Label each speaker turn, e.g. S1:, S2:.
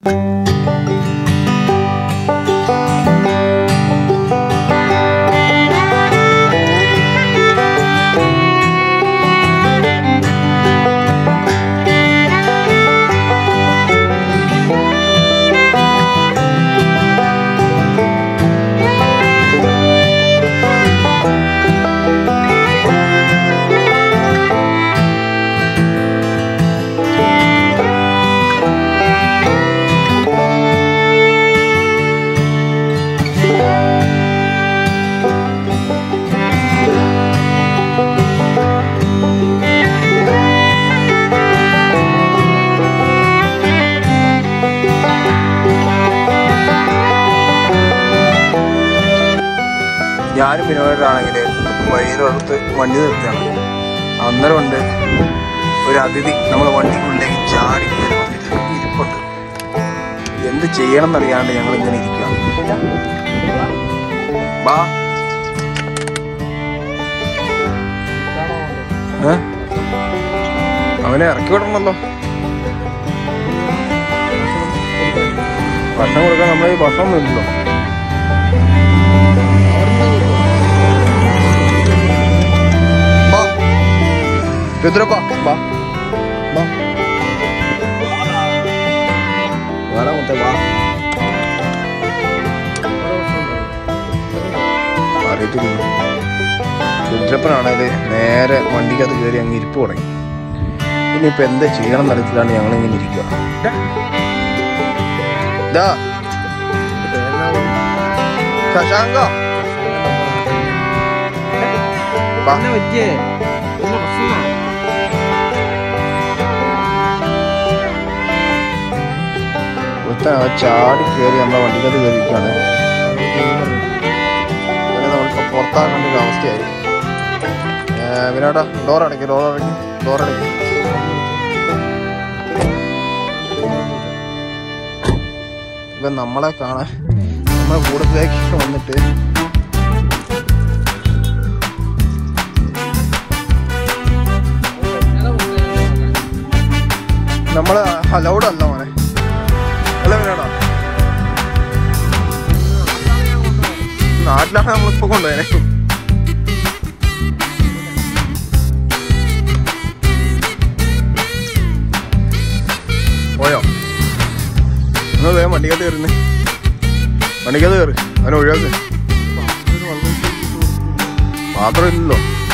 S1: ഞാനും വിനോദാണെങ്കിൽ വഴിയിലോടത്ത് വണ്ടി നിർത്തുകയാണ് അന്നേരം ഉണ്ട് ഒരു അതിഥി നമ്മളെ വണ്ടിക്കുള്ളിലേക്ക് ചാടി കയറി വന്നിട്ട് ഇരിപ്പുണ്ട് എന്ത് ചെയ്യണം എന്നറിയാണ്ട് ഞങ്ങൾ ഇങ്ങനെ ഇരിക്കുകയാണ് ബാ ഏ? അവനെ ഇറക്കി വിടണമല്ലോ ഭക്ഷണം കൊടുക്കാൻ നമ്മളെ ഈ ഭക്ഷണം ഇല്ലല്ലോ ബാ രുദ്രപ്പ ബാ ബാ വേണം മുത്തേ ബാ അറിയത്തില്ല രുദ്രപ്പനാണേല് നേരെ വണ്ടിക്കകത്ത് കയറി അങ്ങ് ഇരിപ്പ് തുടങ്ങി ഇനിയിപ്പോ എന്താ ചെയ്യണം എന്നറിയത്തിലാണ് ഞങ്ങൾ ഇങ്ങനെ ഇരിക്കുക ദാ. ശശാങ്ക ബാ. ഒരുത്തൻ ആ ചാടി കയറി നമ്മളെ വണ്ടിക്കകത്ത് കയറിയിരിക്കുകയാണ് ഇവനെ നമ്മളിപ്പോ പുറത്താക്കേണ്ട ഒരു അവസ്ഥയായി ഏ, വിനോടാ ഡോർ അടയ്ക്ക് ഡോർ അടയ്ക്ക് ഡോർ അടയ്ക്ക് ഇവൻ നമ്മളെ കാണാൻ നമ്മളെ കൂടത്തിലേക്ക് വന്നിട്ട് നമ്മളെ അലൗഡ് അല്ല മോനെ അല്ല വിനോടാ നാട്ടിലാണ് നമ്മളിപ്പോ കൊണ്ടുപോയനെ പോയോ നിങ്ങൾ വേഗം വണ്ടിക്കകത്ത് കയറുന്നേ വണ്ടിക്കകത്ത് കയറി അവനെ ഒഴിവാക്ക് പാത്രം ഇല്ലല്ലോ